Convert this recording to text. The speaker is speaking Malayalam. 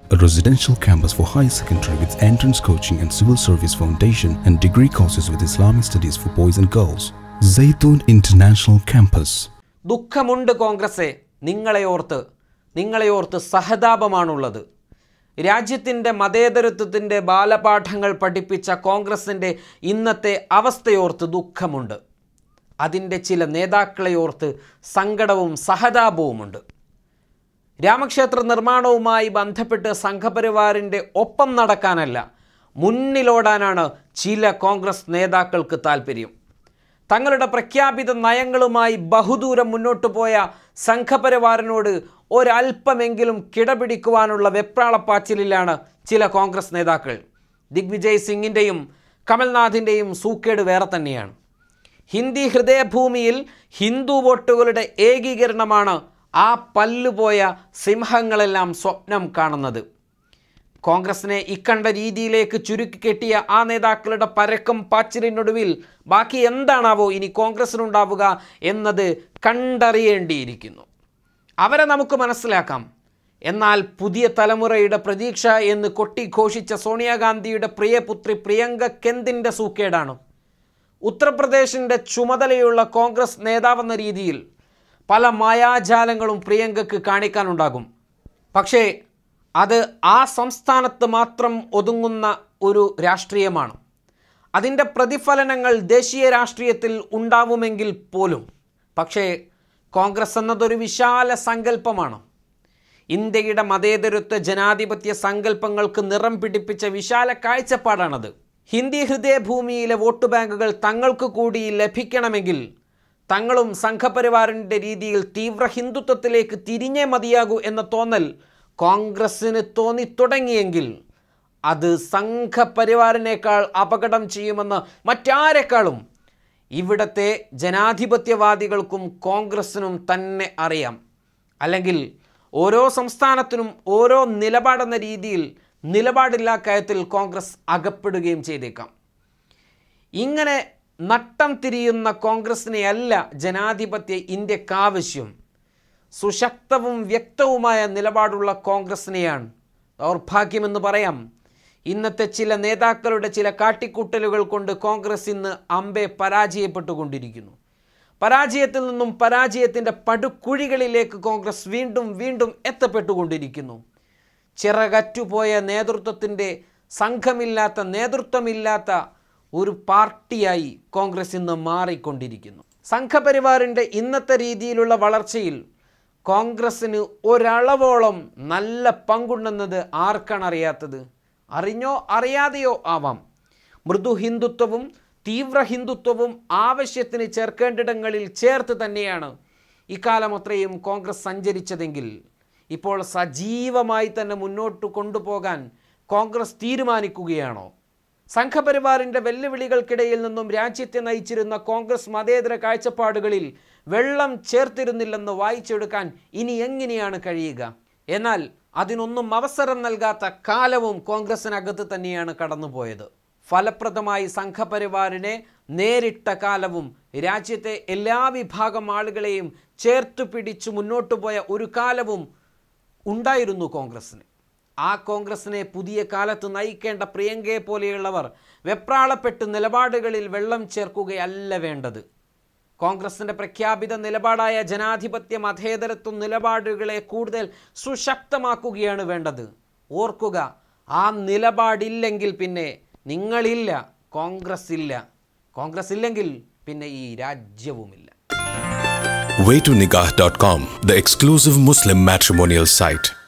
a residential campus for higher secondary with entrance coaching and civil service foundation and degree courses with Islamic studies for boys and girls. Zaytun International Campus. ദുഃഖമുണ്ട് കോൺഗ്രസെ നിങ്ങളെ ഓർത്ത് നിങ്ങളെ ഓർത്ത് സഹതാപമാണുള്ളത് രാജ്യത്തിൻ്റെ മതേതരത്വത്തിൻ്റെ ബാലപാഠങ്ങൾ പഠിപ്പിച്ച കോൺഗ്രസിൻ്റെ ഇന്നത്തെ അവസ്ഥയോർത്ത് ദുഃഖമുണ്ട് അതിൻ്റെ ചില നേതാക്കളെ ഓർത്ത് സങ്കടവും സഹതാപവുമുണ്ട് രാമക്ഷേത്ര നിർമ്മാണവുമായി ബന്ധപ്പെട്ട് സംഘപരിവാറിൻ്റെ ഒപ്പം നടക്കാനല്ല മുന്നിലോടാനാണ് ചില കോൺഗ്രസ് നേതാക്കൾക്ക് താൽപ്പര്യം തങ്ങളുടെ പ്രഖ്യാപിത നയങ്ങളുമായി ബഹുദൂരം മുന്നോട്ട് പോയ സംഘപരിവാറിനോട് ഒരല്പമെങ്കിലും കിടപിടിക്കുവാനുള്ള വെപ്രാളപ്പാച്ചിലിലാണ് ചില കോൺഗ്രസ് നേതാക്കൾ ദിഗ്വിജയ് സിംഗിൻ്റെയും കമൽനാഥിൻ്റെയും സൂക്കേട് വേറെ തന്നെയാണ് ഹിന്ദി ഹൃദയഭൂമിയിൽ ഹിന്ദു വോട്ടുകളുടെ ഏകീകരണമാണ് ആ പല്ലുപോയ സിംഹങ്ങളെല്ലാം സ്വപ്നം കാണുന്നത് കോൺഗ്രസിനെ ഇക്കണ്ട രീതിയിലേക്ക് ചുരുക്കി കെട്ടിയ ആ നേതാക്കളുടെ പരക്കം പാച്ചിലിനൊടുവിൽ ബാക്കി എന്താണാവോ ഇനി കോൺഗ്രസിനുണ്ടാവുക എന്നത് കണ്ടറിയേണ്ടിയിരിക്കുന്നു അവരെ നമുക്ക് മനസ്സിലാക്കാം എന്നാൽ പുതിയ തലമുറയുടെ പ്രതീക്ഷ എന്ന് കൊട്ടിഘോഷിച്ച സോണിയാഗാന്ധിയുടെ പ്രിയപുത്രി പ്രിയങ്ക കെന്തിൻ്റെ സൂക്കേടാണ് ഉത്തർപ്രദേശിൻ്റെ ചുമതലയുള്ള കോൺഗ്രസ് നേതാവെന്ന രീതിയിൽ പല മായാജാലങ്ങളും പ്രിയങ്കയ്ക്ക് കാണിക്കാനുണ്ടാകും പക്ഷേ അത് ആ സംസ്ഥാനത്ത് മാത്രം ഒതുങ്ങുന്ന ഒരു രാഷ്ട്രീയമാണ് അതിൻ്റെ പ്രതിഫലനങ്ങൾ ദേശീയ രാഷ്ട്രീയത്തിൽ ഉണ്ടാവുമെങ്കിൽ പോലും പക്ഷേ കോൺഗ്രസ് എന്നതൊരു വിശാല സങ്കല്പമാണ് ഇന്ത്യയുടെ മതേതരത്വ ജനാധിപത്യ സങ്കല്പങ്ങൾക്ക് നിറം പിടിപ്പിച്ച വിശാല കാഴ്ചപ്പാടാണത് ഹിന്ദി ഹൃദയഭൂമിയിലെ വോട്ട് ബാങ്കുകൾ തങ്ങൾക്ക് കൂടി ലഭിക്കണമെങ്കിൽ തങ്ങളും സംഘപരിവാറിൻ്റെ രീതിയിൽ തീവ്ര ഹിന്ദുത്വത്തിലേക്ക് തിരിഞ്ഞേ മതിയാകൂ എന്ന തോന്നൽ കോൺഗ്രസ്സിന് തോന്നിത്തുടങ്ങിയെങ്കിൽ അത് സംഘപരിവാറിനേക്കാൾ അപകടം ചെയ്യുമെന്ന് മറ്റാരെക്കാളും ഇവിടത്തെ ജനാധിപത്യവാദികൾക്കും കോൺഗ്രസ്സിനും തന്നെ അറിയാം അല്ലെങ്കിൽ ഓരോ സംസ്ഥാനത്തിനും ഓരോ നിലപാടെന്ന രീതിയിൽ നിലപാടില്ലാ കാര്യത്തിൽ കോൺഗ്രസ് അകപ്പെടുകയും ചെയ്തേക്കാം ഇങ്ങനെ നട്ടം തിരിയുന്ന കോൺഗ്രസിനെയല്ല ജനാധിപത്യ ഇന്ത്യക്കാവശ്യം സുശക്തവും വ്യക്തവുമായ നിലപാടുള്ള കോൺഗ്രസിനെയാണ് ദൗർഭാഗ്യമെന്ന് പറയാം ഇന്നത്തെ ചില നേതാക്കളുടെ ചില കാട്ടിക്കൂട്ടലുകൾ കൊണ്ട് കോൺഗ്രസ് ഇന്ന് അമ്പെ പരാജയപ്പെട്ടുകൊണ്ടിരിക്കുന്നു പരാജയത്തിൽ നിന്നും പരാജയത്തിൻ്റെ പടുക്കുഴികളിലേക്ക് കോൺഗ്രസ് വീണ്ടും വീണ്ടും എത്തപ്പെട്ടുകൊണ്ടിരിക്കുന്നു ചിറകറ്റുപോയ നേതൃത്വത്തിൻ്റെ സംഘമില്ലാത്ത നേതൃത്വമില്ലാത്ത ഒരു പാർട്ടിയായി കോൺഗ്രസ് ഇന്ന് മാറിക്കൊണ്ടിരിക്കുന്നു സംഘപരിവാറിൻ്റെ ഇന്നത്തെ രീതിയിലുള്ള വളർച്ചയിൽ കോൺഗ്രസ്സിന് ഒരളവോളം നല്ല പങ്കുണ്ടെന്നത് ആർക്കാണ് അറിയാത്തത് അറിഞ്ഞോ അറിയാതെയോ ആവാം മൃദു ഹിന്ദുത്വവും തീവ്ര ഹിന്ദുത്വവും ആവശ്യത്തിന് ചേർക്കേണ്ടിടങ്ങളിൽ ചേർത്ത് തന്നെയാണ് ഇക്കാലം അത്രയും കോൺഗ്രസ് സഞ്ചരിച്ചതെങ്കിൽ ഇപ്പോൾ സജീവമായി തന്നെ മുന്നോട്ട് കൊണ്ടുപോകാൻ കോൺഗ്രസ് തീരുമാനിക്കുകയാണോ സംഘപരിവാറിൻ്റെ വെല്ലുവിളികൾക്കിടയിൽ നിന്നും രാജ്യത്തെ നയിച്ചിരുന്ന കോൺഗ്രസ് മതേതര കാഴ്ചപ്പാടുകളിൽ വെള്ളം ചേർത്തിരുന്നില്ലെന്ന് വായിച്ചെടുക്കാൻ ഇനി എങ്ങനെയാണ് കഴിയുക എന്നാൽ അതിനൊന്നും അവസരം നൽകാത്ത കാലവും കോൺഗ്രസിനകത്ത് തന്നെയാണ് കടന്നുപോയത് ഫലപ്രദമായി സംഘപരിവാറിനെ നേരിട്ട കാലവും രാജ്യത്തെ എല്ലാ വിഭാഗം ആളുകളെയും ചേർത്തു പിടിച്ചു മുന്നോട്ടു പോയ ഒരു കാലവും ഉണ്ടായിരുന്നു കോൺഗ്രസ്സിന് ആ കോൺഗ്രസിനെ പുതിയ കാലത്ത് നയിക്കേണ്ട പ്രിയങ്കയെ പോലെയുള്ളവർ വെപ്രാളപ്പെട്ട് നിലപാടുകളിൽ വെള്ളം ചേർക്കുകയല്ല വേണ്ടത് കോൺഗ്രസിൻ്റെ പ്രഖ്യാപിത നിലപാടായ ജനാധിപത്യ മതേതരത്വ നിലപാടുകളെ കൂടുതൽ സുശക്തമാക്കുകയാണ് വേണ്ടത് ഓർക്കുക ആ നിലപാടില്ലെങ്കിൽ പിന്നെ നിങ്ങളില്ല കോൺഗ്രസ് ഇല്ല കോൺഗ്രസ് ഇല്ലെങ്കിൽ പിന്നെ ഈ രാജ്യവുമില്ല waytonikah.com, the exclusive Muslim matrimonial site.